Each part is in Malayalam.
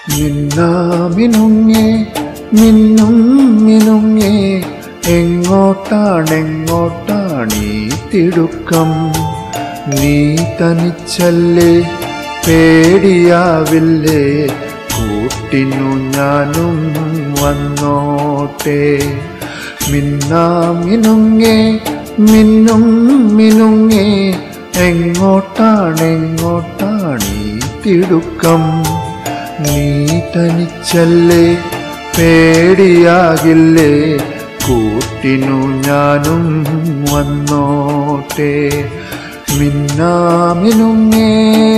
മിന്നാമിനുങ്ങേ മിന്നും മിനുങ്ങേ എങ്ങോട്ടാണെങ്ങോട്ടാണീ തിടുക്കം നീ തനിച്ചല്ലേ പേടിയാവില്ലേ കൂട്ടിനു ഞാനും വന്നോട്ടെ മിന്നാമിനുങ്ങേ മിന്നും മിനുങ്ങേ എങ്ങോട്ടാണെങ്ങോട്ടാണീ തിടുക്കം നീ തനിച്ചല്ലേ പേടിയാകില്ലേ കൂട്ടിനു ഞാനും വന്നോട്ടെ മിന്നാമിനുങ്ങേ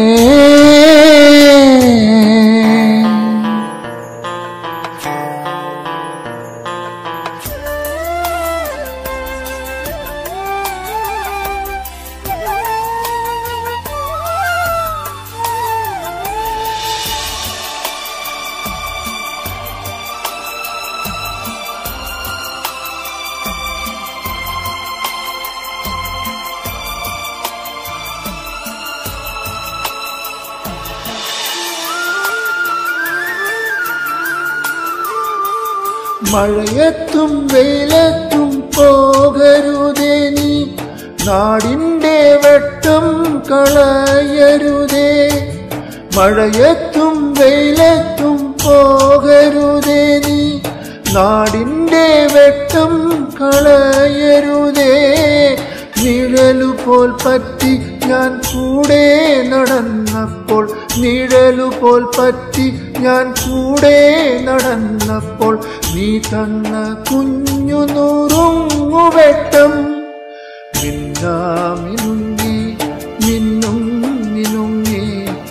മഴയത്തും വെയിലത്തും പോകരുതേ നീ നാടിൻ്റെ വെട്ടം കളയരുതേ മഴയത്തും വെയിലത്തും പോകരുതേ നീ നാടിൻ്റെ വെട്ടം കളയരുതേ നിഴലുപോൽ പറ്റി ഞാൻ കൂടെ നടന്നപ്പോൾ നിഴലുപോൽ പറ്റി ഞാൻ കൂടെ നടന്നപ്പോൾ നീ തന്ന കുഞ്ഞു നൂറുങ്ങുവെട്ടം മിന്നാമിനുങ്ങി മിന്നും മിനുങ്ങി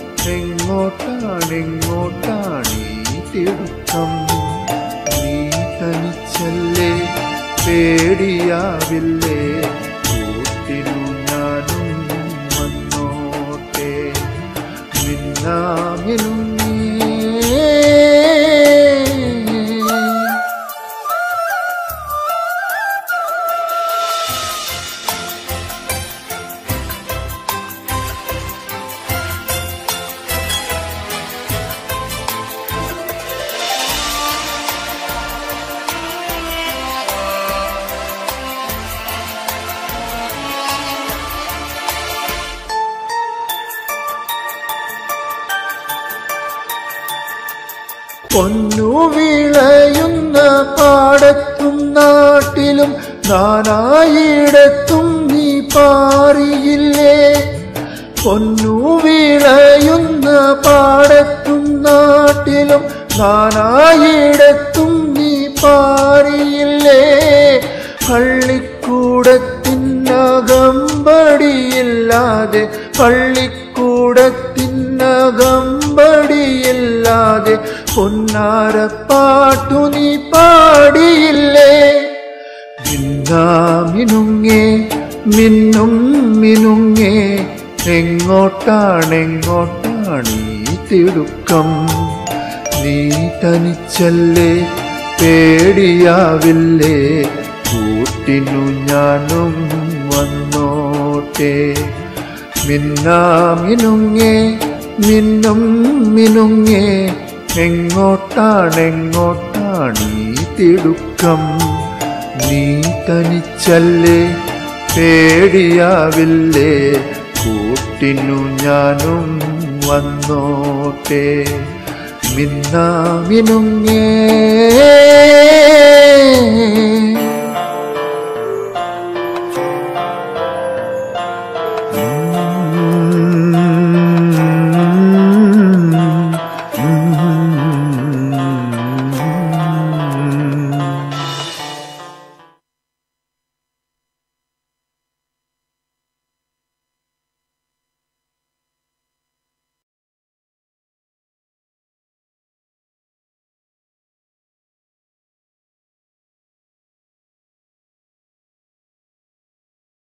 എങ്ങോട്ടാണെങ്ങോട്ടാണീ തിടുക്കം നീ തനിച്ചല്ലേ പേടിയാവില്ലേ കൂട്ടിനു ഞാനും വന്നോട്ടെ മിന്നാമിനുങ്ങി പൊന്നു വിളയുന്ന പാടത്തും നാട്ടിലും നാനായിടത്തും നീ പാറിയില്ലേ പൊന്നു വിളയുന്ന പാടത്തും നാട്ടിലും നാനായിടത്തും നീ പാറിയില്ലേ പള്ളിക്കൂടത്തിനകമ്പടിയില്ലാതെ പള്ളിക്കൂടത്തിനകമ്പടിയില്ലാതെ പൊന്നാരപ്പാട്ടു നീ പാടിയില്ലേ മിന്നാമിനുങ്ങേ മിന്നും മിനുങ്ങേ എങ്ങോട്ടാണെങ്ങോട്ടാണീ തിടുക്കം നീ തനിച്ചല്ലേ പേടിയാവില്ലേ കൂട്ടിനു ഞാനും വന്നോട്ടെ മിന്നാമിനുങ്ങേ മിന്നും മിനുങ്ങേ എങ്ങോട്ടാണെങ്ങോട്ടാണീ തിടുക്കം നീ തനിച്ചല്ലേ പേടിയാവില്ലേ കൂട്ടിനു ഞാനും വന്നോട്ടെ മിന്നാമിനുങ്ങേ